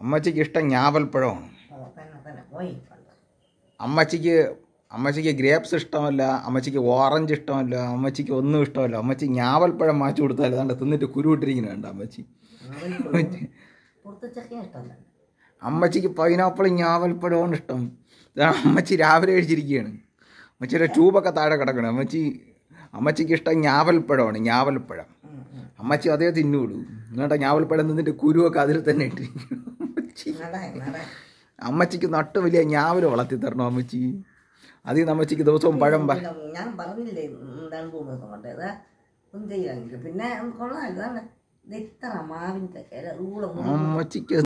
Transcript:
അമ്മച്ചിക്ക് ഇഷ്ടം ഞാവൽപ്പഴമാണ് ഓ തന്നെ തന്നെ പോയി കണ്ടു അമ്മച്ചിക്ക് അമ്മച്ചിക്ക് ഗ്രേപ്സ് ഇഷ്ടമല്ല അമ്മച്ചിക്ക് ഓറഞ്ച് ഇഷ്ടമല്ല അമ്മച്ചിക്ക് ഒന്നും ഇഷ്ടമല്ല അമ്മച്ചി ഞാവൽപ്പഴം മാറ്റി കൊടുത്താൽ ഏതാണ്ട് തിന്നിട്ട് കുരുവിട്ടിരിക്കുന്ന കണ്ട അമ്മച്ചി പുറത്ത് ചെറിയ ഇഷ്ടമല്ല അമ്മച്ചിക്ക് പൈനാപ്പിൾ ഞാവൽപ്പഴമാണ് ഇഷ്ടം ഇതാ അമ്മച്ചി രാവിലെ കഴിച്ചിരിക്കുകയാണ് അമ്മച്ചിയുടെ ട്യൂബൊക്കെ താഴെ കിടക്കണം അമ്മച്ചി അമ്മച്ചിക്ക് ഇഷ്ടം ഞാവൽപ്പഴമാണ് ഞാവൽപ്പഴം ഉം, ഉം. അമ്മച്ചി അതേ തിന്നുള്ളൂ എന്നിട്ട് ഞാവൽപ്പഴം തിന്നിട്ട് കുരുവൊക്കെ അതിൽ തന്നെ ഇട്ടിരിക്കും അമ്മച്ചി നട നട അമ്മച്ചിക്ക് നട്ട് വലിയ ഞാവൽ വളർത്തി തരണം അമ്മച്ചി അതിൽ നിന്ന് അമ്മച്ചിക്ക് ദിവസവും പഴം പ- പിന്നെ ഞാൻ പറഞ്ഞില്ലേ രണ്ട് മൂന്ന് ദിവസം കൊണ്ട് ഇത് ഒന്നും ചെയ്യാൻ പിന്നെ കൊള്ളാം ഇതാണ് ഇത് ഇത്ര മാവിൻ്റെ ഇല ഊളം അമ്മച്ചിക്ക്